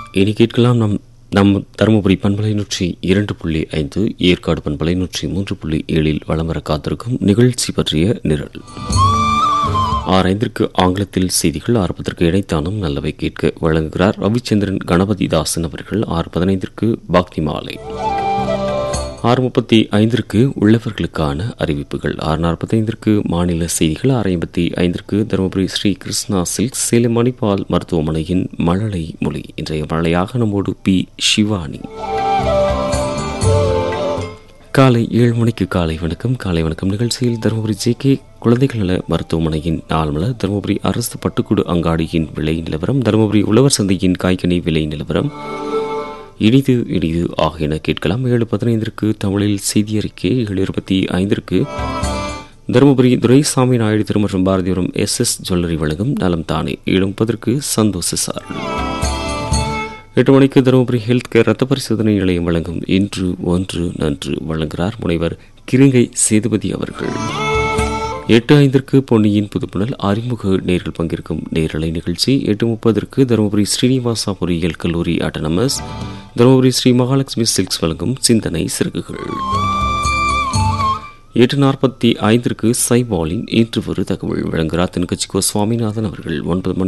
இனி கேட்கலாம் நம் நம் தருமபுரி பண்பலை நூற்றி இரண்டு புள்ளி ஐந்து ஏற்காடு பண்பலை நூற்றி மூன்று புள்ளி ஏழில் வலம் வர காத்திருக்கும் நிகழ்ச்சி பற்றிய நிரல் ஆரைந்திற்கு ஆங்கிலத்தில் செய்திகள் ஆரம்பத்திற்கு இடைத்தானும் நல்லவை கேட்க வழங்குகிறார் ரவிச்சந்திரன் கணபதிதாசன் அவர்கள் ஆறு பதினைந்திற்கு பாக்தி மாலை ஆறு முப்பத்தி ஐந்திற்கு உள்ளவர்களுக்கான அறிவிப்புகள் ஆறு நாற்பத்தைந்திற்கு மாநில செய்திகள் ஆறு ஐம்பத்தி ஐந்திற்கு தருமபுரி ஸ்ரீ கிருஷ்ணா சில்க் சேலம் மணிப்பால் மருத்துவமனையின் மழலை மொழி இன்றைய மழையாக நம்மோடு பி சிவானி காலை ஏழு மணிக்கு காலை வணக்கம் காலை வணக்கம் நிகழ்ச்சியில் தருமபுரி ஜே கே குழந்தைகள் நல மருத்துவமனையின் நாள்மலர் தருமபுரி அரசு பட்டுக்கூடு அங்காடியின் விலை நிலவரம் தருமபுரி உழவர் சந்தையின் காய்கனி விலை நிலவரம் இனிது இனிது ஆகியன கேட்கலாம் ஏழு பதினைந்திற்கு தமிழில் செய்தி அறிக்கை ஏழு இருபத்தி ஐந்திற்கு தருமபுரி துரைசாமி நாயுடு திருமணம் பாரதிபுரம் எஸ் எஸ் ஜுவல்லரி வழங்கும் நலம் தானே ஏழு முப்பதற்கு சந்தோஷ சார் எட்டு மணிக்கு தருமபுரி ஹெல்த் கேர் ரத்த பரிசோதனை நிலையம் வழங்கும் இன்று ஒன்று நன்று வழங்குகிறார் முனைவர் கிருங்கை சேதுபதி அவர்கள் எட்டு ஐந்திற்கு பொன்னியின் புதுப்புணல் அறிமுக நேரில் பங்கேற்கும் நேரலை நிகழ்ச்சி எட்டு முப்பதற்கு தருமபுரி ஸ்ரீனிவாசா பொறியியல் கல்லூரி அட்டனமஸ் தருமபுரி ஸ்ரீ மகாலட்சுமி சில்க்ஸ் வழங்கும் சிந்தனை சிறகுகள் எட்டு நாற்பத்தி ஐந்திற்கு சைபாலின் இன்று ஒரு தகவல் வழங்குகிறார் தென்கட்சி கோ சுவாமிநாதன் அவர்கள் ஒன்பது மணி